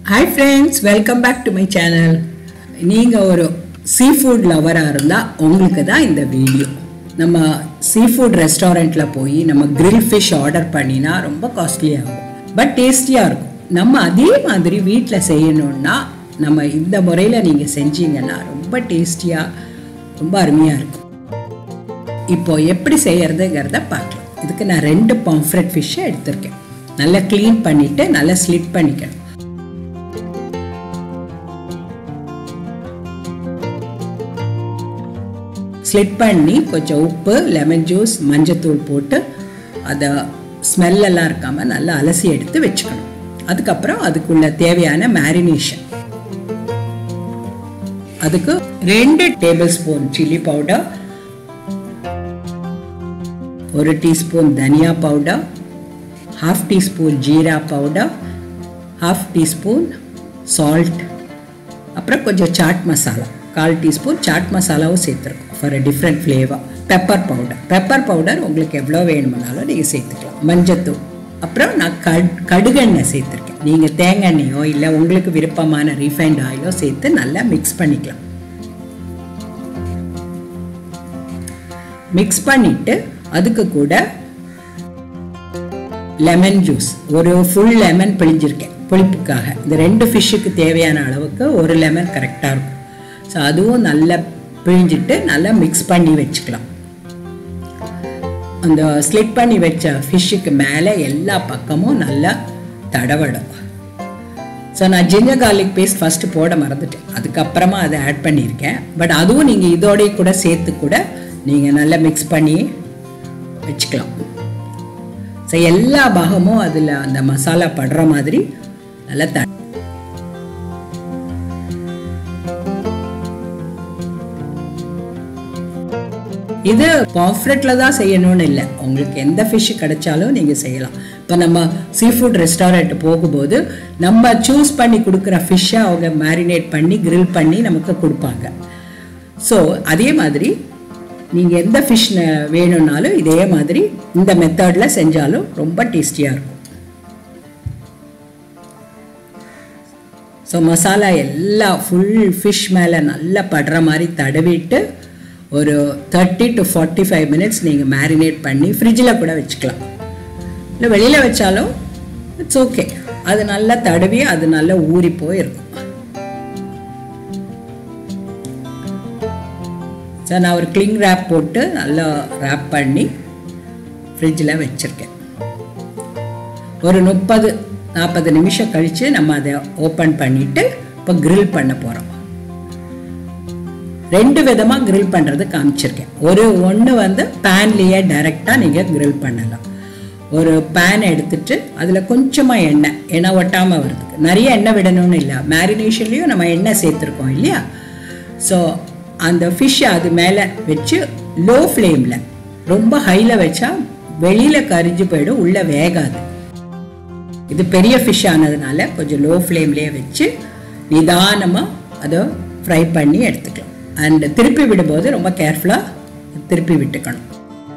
hi friends welcome back to my channel நீங்கள் ஒரு sea food லவராக இருந்தால் உங்களுக்கு தான் இந்த வீடியோ நம்ம சீ ஃபுட் ரெஸ்டாரண்ட்டில் போய் நம்ம கிரில் ஃபிஷ் ஆர்டர் பண்ணினா ரொம்ப காஸ்ட்லியாகும் பட் டேஸ்டியாக இருக்கும் நம்ம அதே மாதிரி வீட்டில் செய்யணுன்னா நம்ம இந்த முறையில் நீங்கள் செஞ்சீங்கன்னா ரொம்ப டேஸ்டியாக ரொம்ப அருமையாக இருக்கும் இப்போ எப்படி செய்யறதுங்கிறத பார்க்கலாம் இதுக்கு நான் ரெண்டு பாம்ஃப்ரெட் ஃபிஷ்ஷை எடுத்திருக்கேன் நல்லா க்ளீன் பண்ணிவிட்டு நல்லா ஸ்லிட் பண்ணிக்கணும் ஸ்லிட் பண்ணி கொஞ்சம் உப்பு லெமன் ஜூஸ் மஞ்சத்தூள் போட்டு அதை ஸ்மெல்லெல்லாம் இருக்காமல் நல்லா அலசி எடுத்து வச்சுக்கணும் அதுக்கப்புறம் அதுக்குள்ள தேவையான மேரினேஷன் அதுக்கு ரெண்டு டேபிள் ஸ்பூன் சில்லி பவுடர் ஒரு டீஸ்பூன் தனியா powder half teaspoon jeera powder half teaspoon salt அப்புறம் கொஞ்சம் சாட் மசாலா கால் டீஸ்பூன் சாட் மசாலாவும் சேர்த்துருக்கோம் for a different flavour pepper powder pepper powder உங்களுக்கு எவ்வளோ வேணுமானாலும் நீங்கள் சேர்த்துக்கலாம் மஞ்சத்தூள் அப்புறம் நான் கட் கடுகெண்ணெய் சேர்த்துருக்கேன் நீங்கள் தேங்காய் எண்ணெயோ இல்லை உங்களுக்கு விருப்பமான ரீஃபைண்ட் ஆயிலோ சேர்த்து நல்லா மிக்ஸ் பண்ணிக்கலாம் மிக்ஸ் பண்ணிட்டு அதுக்கு கூட லெமன் ஜூஸ் ஒரு ஃபுல் லெமன் பிழிஞ்சிருக்கேன் புளிப்புக்காக இந்த ரெண்டு ஃபிஷ்ஷுக்கு தேவையான அளவுக்கு ஒரு லெமன் கரெக்டாக இருக்கும் ஸோ அதுவும் நல்லா பிழிஞ்சிட்டு நல்லா மிக்ஸ் பண்ணி வச்சுக்கலாம் அந்த ஸ்லிட் பண்ணி வச்ச ஃபிஷ்ஷுக்கு மேலே எல்லா பக்கமும் நல்லா தடவடும் ஸோ நான் ஜிஞ்சர் கார்லிக் பேஸ்ட் ஃபஸ்ட்டு போட மறந்துட்டேன் அதுக்கப்புறமா அதை ஆட் பண்ணியிருக்கேன் பட் அதுவும் நீங்கள் இதோடய கூட சேர்த்து கூட நீங்கள் நல்லா மிக்ஸ் பண்ணி வச்சுக்கலாம் ஸோ எல்லா பாகமும் அதில் அந்த மசாலா படுற மாதிரி நல்லா த இது பாம்ஃப்ரெட்டில் தான் செய்யணும்னு இல்லை உங்களுக்கு எந்த ஃபிஷ் கிடைச்சாலும் நீங்கள் செய்யலாம் இப்போ நம்ம சீ ஃபுட் ரெஸ்டாரண்ட் போகும்போது நம்ம சூஸ் பண்ணி கொடுக்குற ஃபிஷ்ஷை அவங்க மேரினேட் பண்ணி கிரில் பண்ணி நமக்கு கொடுப்பாங்க ஸோ அதே மாதிரி நீங்கள் எந்த ஃபிஷ் வேணும்னாலும் இதே மாதிரி இந்த மெத்தடில் செஞ்சாலும் ரொம்ப டேஸ்டியாக இருக்கும் ஸோ மசாலா எல்லாம் ஃபுல் ஃபிஷ் மேலே நல்லா படுற மாதிரி தடவிட்டு ஒரு thirty to forty five minutes நீங்கள் மேரினேட் பண்ணி ஃப்ரிட்ஜில் கூட வச்சுக்கலாம் இல்லை வெளியில் வச்சாலும் இட்ஸ் ஓகே அது நல்லா தடவி அது நல்லா ஊறி போயிருக்கும் ஸோ நான் ஒரு கிளிங் ரேப் போட்டு நல்லா ரேப் பண்ணி ஃப்ரிட்ஜில் வச்சுருக்கேன் ஒரு முப்பது நாற்பது நிமிஷம் கழித்து நம்ம அதை ஓப்பன் பண்ணிவிட்டு இப்போ கிரில் பண்ண போகிறோம் ரெண்டு விதமாக கிரில் பண்ணுறது காமிச்சிருக்கேன் ஒரு ஒன்று வந்து பேன்லேயே டைரெக்டாக நீங்கள் கிரில் பண்ணலாம் ஒரு பேன் எடுத்துட்டு அதில் கொஞ்சமாக எண்ணெய் எண்ணெய் ஒட்டாமல் வருதுக்கு நிறைய எண்ணெய் விடணும்னு இல்லை மேரினேஷன்லேயும் நம்ம எண்ணெய் சேர்த்துருக்கோம் இல்லையா ஸோ அந்த ஃபிஷ்ஷை அது மேலே வச்சு லோ ஃப்ளேமில் ரொம்ப ஹையில் வச்சா வெளியில் கரிஞ்சு போயிடும் உள்ளே வேகாது இது பெரிய ஃபிஷ் ஆனதுனால கொஞ்சம் லோ ஃப்ளேம்லேயே வச்சு நிதானமாக அதை ஃப்ரை பண்ணி எடுத்துக்கலாம் அண்ட் திருப்பி விடும்போது ரொம்ப கேர்ஃபுல்லாக திருப்பி விட்டுக்கணும்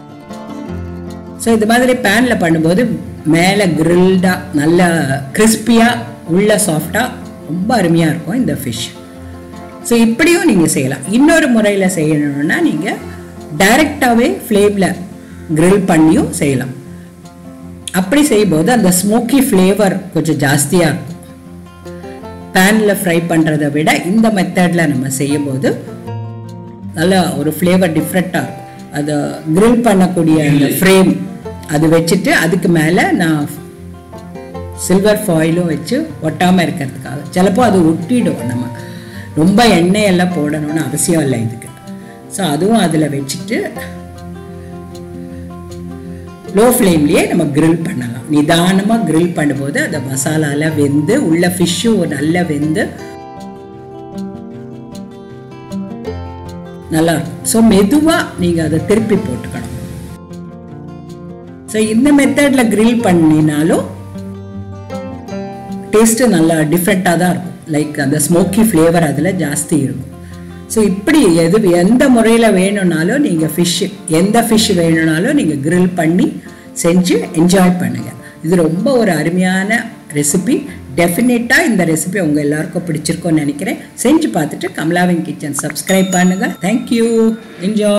ஸோ இது மாதிரி பேனில் பண்ணும்போது மேலே கிரில்டாக நல்ல கிறிஸ்பியாக உள்ள சாஃப்டாக ரொம்ப அருமையாக இருக்கும் இந்த ஃபிஷ் ஸோ இப்படியும் நீங்கள் செய்யலாம் இன்னொரு முறையில் செய்யணும்னா நீங்கள் டைரெக்டாகவே ஃப்ளேமில் கிரில் பண்ணியும் செய்யலாம் அப்படி செய்யும்போது அந்த ஸ்மோக்கி ஃப்ளேவர் கொஞ்சம் ஜாஸ்தியாக இருக்கும் பேனில் ஃப்ரை பண்ணுறதை விட இந்த மெத்தடில் நம்ம செய்யும்போது நல்லா ஒரு ஃப்ளேவர் டிஃப்ரெண்ட்டாக இருக்கும் அதை கிரில் பண்ணக்கூடிய அந்த ஃப்ரேம் அது வச்சுட்டு அதுக்கு மேலே நான் சில்வர் ஃபாயிலும் வச்சு ஒட்டாமல் இருக்கிறதுக்காக சிலப்போ அது ஒட்டிடும் நம்ம ரொம்ப எண்ணெயெல்லாம் போடணும்னு அவசியம் இல்லை இதுக்கு ஸோ அதுவும் அதில் வச்சுட்டு லோ ஃப்ளேம்லேயே நம்ம கிரில் பண்ணலாம் நிதானமாக கிரில் பண்ணும்போது அந்த மசாலால வெந்து உள்ள ஃபிஷ்ஷும் நல்லா வெந்து நல்லா இருக்கும் ஸோ மெதுவாக நீங்கள் அதை திருப்பி போட்டுக்கணும் ஸோ இந்த மெத்தடில் கிரில் பண்ணினாலும் டேஸ்ட்டு நல்லா டிஃப்ரெண்ட்டாக தான் இருக்கும் லைக் அந்த ஸ்மோக்கி ஃப்ளேவர் அதில் ஜாஸ்தி இருக்கும் ஸோ இப்படி எது எந்த முறையில் வேணும்னாலும் நீங்கள் ஃபிஷ்ஷு எந்த ஃபிஷ் வேணும்னாலும் நீங்கள் கிரில் பண்ணி செஞ்சு என்ஜாய் பண்ணுங்கள் இது ரொம்ப ஒரு அருமையான ரெசிபி டெஃபினட்டாக இந்த ரெசிபி உங்கள் எல்லாருக்கும் பிடிச்சிருக்கோன்னு நினைக்கிறேன் செஞ்சு பார்த்துட்டு கமலாவின் கிச்சன் சப்ஸ்கிரைப் பண்ணுங்கள் தேங்க்யூ என்ஜாய்